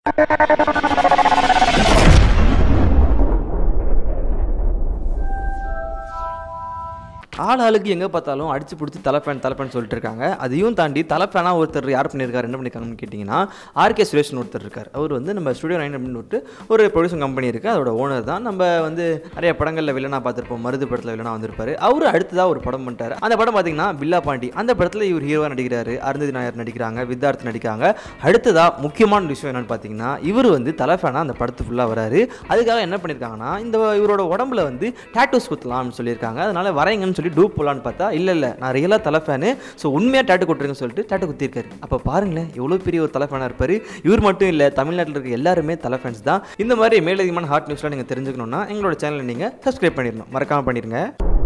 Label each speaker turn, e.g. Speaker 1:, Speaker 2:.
Speaker 1: ஆள் ஆளுக்கு எங்கே பார்த்தாலும் அடிச்சு பிடிச்சி தலைப்பேன் தலைப்பேன் சொல்லிட்டு இருக்காங்க அதையும் தாண்டி தலைப்பேனாக ஒருத்தர் யார் பண்ணியிருக்காரு என்ன பண்ணியிருக்காங்கன்னு கேட்டிங்கன்னா ஆர்கே சுரேஷ்னு ஒருத்தர் இருக்கார் அவர் வந்து நம்ம ஸ்டுடியோ நைன் அப்படின்னு விட்டு ஒரு ப்ரொடியூசர் கம்பெனி இருக்குது அதோட ஓனர் தான் நம்ம வந்து நிறைய படங்களில் வில்லனா பார்த்துருப்போம் மருது படத்தில் வில்லனா வந்திருப்பாரு அவர் அடுத்ததாக ஒரு படம் பண்ணிட்டாரு அந்த படம் பார்த்தீங்கன்னா பில்லா பாண்டி அந்த படத்தில் இவர் ஹீரோவாக நடிக்கிறாரு அருந்ததி நாயர் நடிக்கிறாங்க வித்தார்த் நடிக்கிறாங்க அடுத்ததாக முக்கியமான விஷயம் என்னன்னு பார்த்தீங்கன்னா இவர் வந்து தலைஃபேனாக அந்த படத்து ஃபுல்லாக வராரு அதுக்காக என்ன பண்ணியிருக்காங்கன்னா இந்த இவரோட உடம்புல வந்து டேட்டூஸ் குத்தலாம்னு சொல்லியிருக்காங்க அதனால வரைங்கன்னு சொல்லி டூப் போடலான்னு பார்த்தா இல்லை இல்லை நான் ரியலாக தலை ஃபேனு ஸோ உண்மையாக டேட்டு கொட்டுருங்கன்னு சொல்லிட்டு டேட்டு குத்திருக்காரு அப்போ பாருங்களேன் எவ்வளோ பெரிய ஒரு தலை ஃபேனாக இருப்பார் இவர் மட்டும் இல்லை தமிழ்நாட்டில் இருக்க எல்லாருமே தலை ஃபேன்ஸ் தான் இந்த மாதிரி மேலதிகமான ஹாட் நியூஸ்லாம் நீங்கள் தெரிஞ்சுக்கணுன்னா எங்களோட சேனலை நீங்கள் சப்ஸ்கிரைப் பண்ணிடணும் மறக்காமல் பண்ணிடுங்க